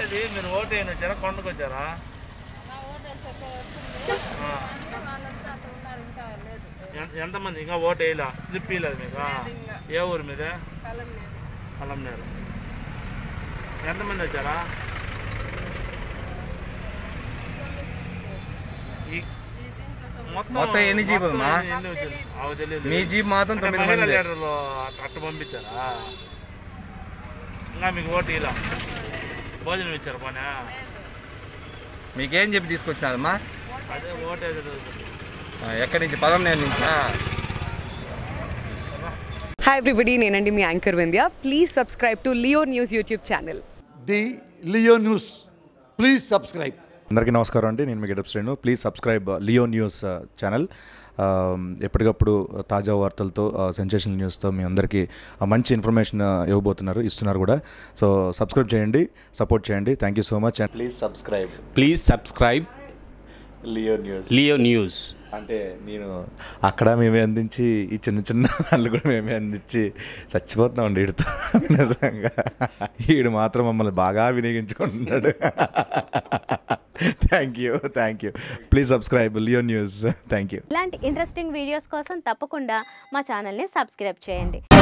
అది మీరు ఓటు వేయని వచ్చారా కొండకు వచ్చారా నా ఓటు వేసాక వచ్చింది ఆ. వాళ్ళంతా అక్కడ ఉన్నారు ఇంకా లేదు ఎంత- ఎంతమంది ఇంకా ఓటు వేయలే స్లిప్ ఇవ్వలేదు మీకు ఇంకా ఏ ఊరు మీదే కలం లేదు అలంనేరు ఎంతమంది వచ్చారా ఈ ఈ దీంట్లో మొత్తం మొత్తం ఎన్ని జీపులు అమ్మా? మొత్తం ఎన్ని వచ్చారు? అవి తెలియదు మీ జీప్ మాత్రం అంటే తొమ్మిది మహిళా మంది లీడర్లు అట్ట- అట్ట పంపించారా ఇంకా మీకు ఓటు ఇలా భోజనం ఇచ్చారు పని మీకేం చెప్పి తీసుకొచ్చినారమ్మా అదే ఓటు వేసేది. ఆ, ఎక్కడి నుంచి పదం నేల నుంచా హాయ్ ఎవ్రీబడి నేనండి మీ anchor Vindhya please subscribe to Leo news YouTube channel the Leo news please subscribe అందరికీ నమస్కారం అండి నేను మీ getup Srinu please subscribe Leo news ఆ, ఛానల్ ఆ, ఎప్పటికప్పుడు తాజా వార్తలతో సెన్సేషనల్ న్యూస్తో మీ అందరికీ ఆ, మంచి ఇన్ఫర్మేషన్ ఆ, ఇవ్వబోతున్నారు ఇస్తున్నారు కూడా సో సబ్స్క్రైబ్ చేయండి సపోర్ట్ చేయండి thank you so much and please subscribe please subscribe Leo news Leo news అంటే నేను అక్కడ మేమే అందించి ఈ చిన్న చిన్న దాంట్లో కూడా మేమే అందించి చచ్చిపోతున్నాం అండి వీడితో నిజంగా వీడు మాత్రం మమ్మల్ని బాగా వినియోగించుకుంటున్నాడు thank you thank you please subscribe Leo news thank you ఇలాంటి ఇంట్రెస్టింగ్ వీడియోస్ కోసం తప్పకుండా మా ఛానల్ని సబ్స్క్రైబ్ చేయండి